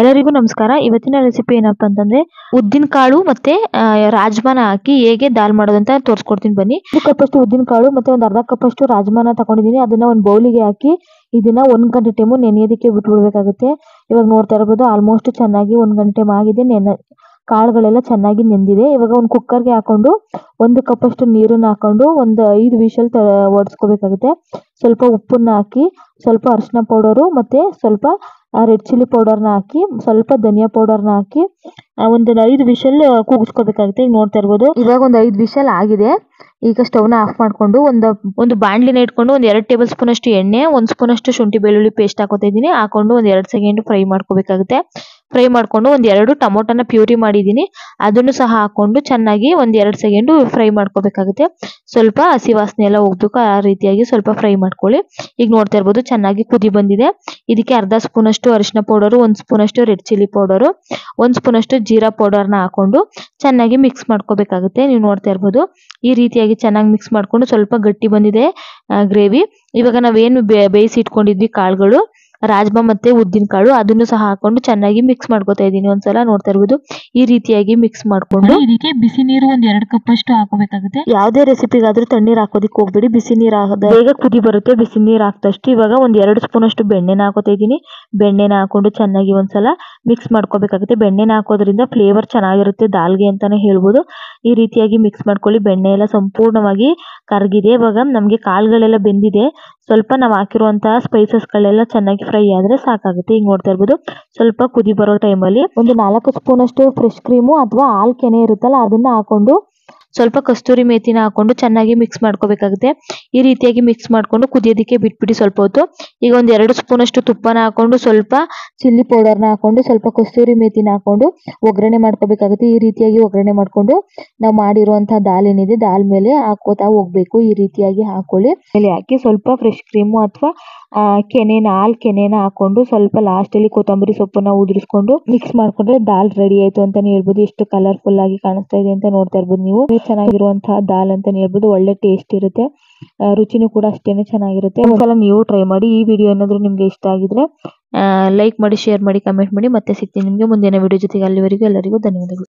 ಎಲ್ಲರಿಗೂ ನಮಸ್ಕಾರ ಇವತ್ತಿನ ರೆಸಿಪಿ ಏನಪ್ಪಾ ಅಂತಂದ್ರೆ ಉದ್ದಿನ ಕಾಳು ಮತ್ತೆ ಆ, ರಾಜ್ಮಾನ ಹಾಕಿ ಹೇಗೆ ದಾಲ್ ಮಾಡೋದು ಅಂತ ತೋರಿಸ್ಕೊಡ್ತೀನಿ ಬನ್ನಿ ಒಂದು ಕಪ್ ಅಷ್ಟು ಉದ್ದಿನ ಕಾಳು ಮತ್ತೆ ಒಂದು ಅರ್ಧ ಕಪ್ ಅಷ್ಟು ರಾಜ್ಮಾನ ತಗೊಂಡಿದ್ದೀನಿ ಅದನ್ನ ಒಂದು ಬೌಲಿಗೆ ಹಾಕಿ ಇದನ್ನ ಒಂದ್ ಗಂಟೆ ಟೈಮು ನೆನೆಯೋದಕ್ಕೆ ಬಿಟ್ಬಿಡ್ಬೇಕಾಗುತ್ತೆ ಇವಾಗ ನೋಡ್ತಾ ಇರ್ಬೋದು ಆಲ್ಮೋಸ್ಟ್ ಚೆನ್ನಾಗಿ ಒಂದ್ ಗಂಟೆ ಟೈಮ್ ಆಗಿದೆ ನೆನ ಕಾಳುಗಳೆಲ್ಲ ಚೆನ್ನಾಗಿ ನೆಂದಿದೆ ಇವಾಗ ಒಂದು ಕುಕ್ಕರ್ಗೆ ಹಾಕೊಂಡು ಒಂದು ಕಪ್ ಅಷ್ಟು ನೀರನ್ನ ಹಾಕೊಂಡು ಒಂದು ಐದು ವಿಷಲ್ ಒಡ್ಸ್ಕೋಬೇಕಾಗುತ್ತೆ ಸ್ವಲ್ಪ ಉಪ್ಪನ್ನ ಹಾಕಿ ಸ್ವಲ್ಪ ಅರಿಶಿನ ಪೌಡರು ಮತ್ತೆ ಸ್ವಲ್ಪ ರೆಡ್ ಚಿಲ್ಲಿ ಪೌಡರ್ನ ಹಾಕಿ ಸ್ವಲ್ಪ ಧನಿಯಾ ಪೌಡರ್ನ ಹಾಕಿ ಆ, ಒಂದು ಐದು ವಿಷಲ್ ಕೂಗಿಸ್ಕೋಬೇಕಾಗುತ್ತೆ ಈಗ ನೋಡ್ತಾ ಇರ್ಬೋದು ಇವಾಗ ಒಂದು ಐದು ವಿಷಲ್ ಆಗಿದೆ ಈಗ ಸ್ಟವ್ನ ಆಫ್ ಮಾಡ್ಕೊಂಡು ಒಂದು ಒಂದು ಬಾಣಲಿನ ಇಟ್ಕೊಂಡು ಒಂದು ಎರಡು ಟೇಬಲ್ ಸ್ಪೂನ್ ಅಷ್ಟು ಎಣ್ಣೆ ಒಂದು ಸ್ಪೂನ್ ಅಷ್ಟು ಶುಂಠಿ ಬೆಳ್ಳುಳ್ಳಿ ಪೇಸ್ಟ್ ಹಾಕೋತಾ ಇದ್ದೀನಿ ಹಾಕೊಂಡು ಒಂದು ಎರಡು ಸೆಕೆಂಡ್ ಫ್ರೈ ಮಾಡ್ಕೋಬೇಕಾಗುತ್ತೆ ಫ್ರೈ ಮಾಡ್ಕೊಂಡು ಒಂದು ಎರಡು ಟೊಮೊಟೊನ ಪ್ಯೂರಿ ಮಾಡಿದ್ದೀನಿ ಅದನ್ನು ಸಹ ಹಾಕೊಂಡು ಚೆನ್ನಾಗಿ ಒಂದು ಎರಡು ಸೆಕೆಂಡು ಫ್ರೈ ಮಾಡ್ಕೋಬೇಕಾಗುತ್ತೆ ಸ್ವಲ್ಪ ಹಸಿ ವಾಸನೆ ಎಲ್ಲ ಹೋಗ್ಬೇಕು ಆ ರೀತಿಯಾಗಿ ಸ್ವಲ್ಪ ಫ್ರೈ ಮಾಡ್ಕೊಳ್ಳಿ ಈಗ ನೋಡ್ತಾ ಇರ್ಬೋದು ಚೆನ್ನಾಗಿ ಕುದಿ ಬಂದಿದೆ ಇದಕ್ಕೆ ಅರ್ಧ ಸ್ಪೂನ್ ಅಷ್ಟು ಅರಿಶಿನ ಪೌಡರು ಒಂದು ಸ್ಪೂನ್ ಅಷ್ಟು ರೆಡ್ ಚಿಲ್ಲಿ ಪೌಡರು ಒಂದು ಸ್ಪೂನ್ ಅಷ್ಟು ಜೀರಾ ಪೌಡರ್ನ ಹಾಕೊಂಡು ಚೆನ್ನಾಗಿ ಮಿಕ್ಸ್ ಮಾಡ್ಕೋಬೇಕಾಗುತ್ತೆ ನೀವು ನೋಡ್ತಾ ಇರ್ಬೋದು ಈ ರೀತಿಯಾಗಿ ಚೆನ್ನಾಗಿ ಮಿಕ್ಸ್ ಮಾಡ್ಕೊಂಡು ಸ್ವಲ್ಪ ಗಟ್ಟಿ ಬಂದಿದೆ ಗ್ರೇವಿ ಇವಾಗ ನಾವೇನು ಬೇ ಬೇಯಿಸಿ ಇಟ್ಕೊಂಡಿದ್ವಿ ಕಾಳುಗಳು ರಾಜ್ಮಾ ಮತ್ತೆ ಉದ್ದಿನ ಕಾಳು ಅದನ್ನು ಸಹ ಹಾಕೊಂಡು ಚೆನ್ನಾಗಿ ಮಿಕ್ಸ್ ಮಾಡ್ಕೊತಾ ಇದ್ದೀನಿ ಒಂದ್ಸಲ ನೋಡ್ತಾ ಇರ್ಬೋದು ಈ ರೀತಿಯಾಗಿ ಮಿಕ್ಸ್ ಮಾಡ್ಕೊಂಡು ಇದಕ್ಕೆ ಬಿಸಿ ನೀರು ಒಂದ್ ಎರಡು ಕಪ್ ಅಷ್ಟು ಹಾಕೋಬೇಕಾಗುತ್ತೆ ಯಾವುದೇ ರೆಸಿಪಿಗಾದ್ರೂ ತಣ್ಣೀರ್ ಹಾಕೋದಿಕ್ ಹೋಗ್ಬೇಡಿ ಬಿಸಿ ನೀರ್ ಹಾಕದ ಬೇಗ ಕುದಿ ಬರುತ್ತೆ ಬಿಸಿ ನೀರ್ ಹಾಕ್ದಷ್ಟು ಇವಾಗ ಒಂದ್ ಎರಡು ಸ್ಪೂನ್ ಅಷ್ಟು ಬೆಣ್ಣೆನ ಹಾಕೋತಾ ಇದ್ದೀನಿ ಬೆಣ್ಣೆನ ಹಾಕೊಂಡು ಚೆನ್ನಾಗಿ ಒಂದ್ಸಲ ಮಿಕ್ಸ್ ಮಾಡ್ಕೋಬೇಕಾಗುತ್ತೆ ಬೆಣ್ಣೆನ ಹಾಕೋದ್ರಿಂದ ಫ್ಲೇವರ್ ಚೆನ್ನಾಗಿರುತ್ತೆ ದಾಲ್ಗೆ ಅಂತಾನೆ ಹೇಳ್ಬೋದು ಈ ರೀತಿಯಾಗಿ ಮಿಕ್ಸ್ ಮಾಡ್ಕೊಳ್ಳಿ ಬೆಣ್ಣೆ ಎಲ್ಲ ಸಂಪೂರ್ಣವಾಗಿ ಕರಗಿದೆ ಇವಾಗ ನಮಗೆ ಕಾಳುಗಳೆಲ್ಲ ಬೆಂದಿದೆ ಸ್ವಲ್ಪ ನಾವು ಹಾಕಿರುವಂತಹ ಸ್ಪೈಸಸ್ಗಳೆಲ್ಲ ಚೆನ್ನಾಗಿ ಫ್ರೈ ಆದ್ರೆ ಸಾಕಾಗುತ್ತೆ ಈಗ ನೋಡ್ತಾ ಇರ್ಬೋದು ಸ್ವಲ್ಪ ಕುದಿ ಬರೋ ಟೈಮಲ್ಲಿ ಒಂದು ನಾಲ್ಕು ಸ್ಪೂನ್ ಅಷ್ಟು ಫ್ರೆಶ್ ಕ್ರೀಮು ಅಥವಾ ಹಾಲ್ ಕೆನೆ ಇರುತ್ತಲ್ಲ ಅದನ್ನ ಹಾಕೊಂಡು ಸ್ವಲ್ಪ ಕಸ್ತೂರಿ ಮೇಥಿನ ಹಾಕೊಂಡು ಚೆನ್ನಾಗಿ ಮಿಕ್ಸ್ ಮಾಡ್ಕೋಬೇಕಾಗುತ್ತೆ ಈ ರೀತಿಯಾಗಿ ಮಿಕ್ಸ್ ಮಾಡ್ಕೊಂಡು ಕುದಿಯೋದಕ್ಕೆ ಬಿಟ್ಬಿಡಿ ಸ್ವಲ್ಪ ಹೊತ್ತು ಈಗ ಒಂದು ಎರಡು ಸ್ಪೂನ್ ಅಷ್ಟು ತುಪ್ಪನ ಹಾಕೊಂಡು ಸ್ವಲ್ಪ ಚಿಲ್ಲಿ ಪೌಡರ್ನ ಹಾಕೊಂಡು ಸ್ವಲ್ಪ ಕಸ್ತೂರಿ ಮೇಥಿನ ಹಾಕೊಂಡು ಒಗ್ಗರಣೆ ಮಾಡ್ಕೋಬೇಕಾಗುತ್ತೆ ಈ ರೀತಿಯಾಗಿ ಒಗ್ಗರಣೆ ಮಾಡ್ಕೊಂಡು ನಾವು ಮಾಡಿರುವಂತಹ ದಾಲ್ ಏನಿದೆ ದಾಲ್ ಮೇಲೆ ಹಾಕೋತಾ ಹೋಗ್ಬೇಕು ಈ ರೀತಿಯಾಗಿ ಹಾಕೊಳ್ಳಿ ಮೇಲೆ ಹಾಕಿ ಸ್ವಲ್ಪ ಫ್ರೆಶ್ ಕ್ರೀಮು ಅಥವಾ ಕೆನೆನ ಹಾಲ್ ಕೆನೆನ ಹಾಕೊಂಡು ಸ್ವಲ್ಪ ಲಾಸ್ಟ್ ಅಲ್ಲಿ ಕೊತ್ತಂಬರಿ ಸೊಪ್ಪನ್ನ ಉದುರಿಸ್ಕೊಂಡು ಮಿಕ್ಸ್ ಮಾಡ್ಕೊಂಡ್ರೆ ದಾಲ್ ರೆಡಿ ಆಯ್ತು ಅಂತಾನೆ ಹೇಳ್ಬೋದು ಎಷ್ಟು ಕಲರ್ಫುಲ್ ಆಗಿ ಕಾಣಿಸ್ತಾ ಇದೆ ಅಂತ ನೋಡ್ತಾ ಇರ್ಬೋದು ನೀವು ಇದು ಚೆನ್ನಾಗಿರುವಂತಹ ದಾಲ್ ಅಂತಾನೆ ಹೇಳ್ಬೋದು ಒಳ್ಳೆ ಟೇಸ್ಟ್ ಇರುತ್ತೆ ಆ, ರುಚಿನೂ ಕೂಡ ಅಷ್ಟೇನೆ ಚೆನ್ನಾಗಿರುತ್ತೆ ಒಂದ್ಸಲ ನೀವು ಟ್ರೈ ಮಾಡಿ ಈ ವಿಡಿಯೋ ಏನಾದ್ರು ನಿಮ್ಗೆ ಇಷ್ಟ ಆಗಿದ್ರೆ ಲೈಕ್ ಮಾಡಿ ಶೇರ್ ಮಾಡಿ ಕಮೆಂಟ್ ಮಾಡಿ ಮತ್ತೆ ಸಿಗ್ತೀನಿ ನಿಮ್ಗೆ ಮುಂದಿನ ವಿಡಿಯೋ ಜೊತೆಗೆ ಅಲ್ಲಿವರೆಗೂ ಎಲ್ಲರಿಗೂ ಧನ್ಯವಾದಗಳು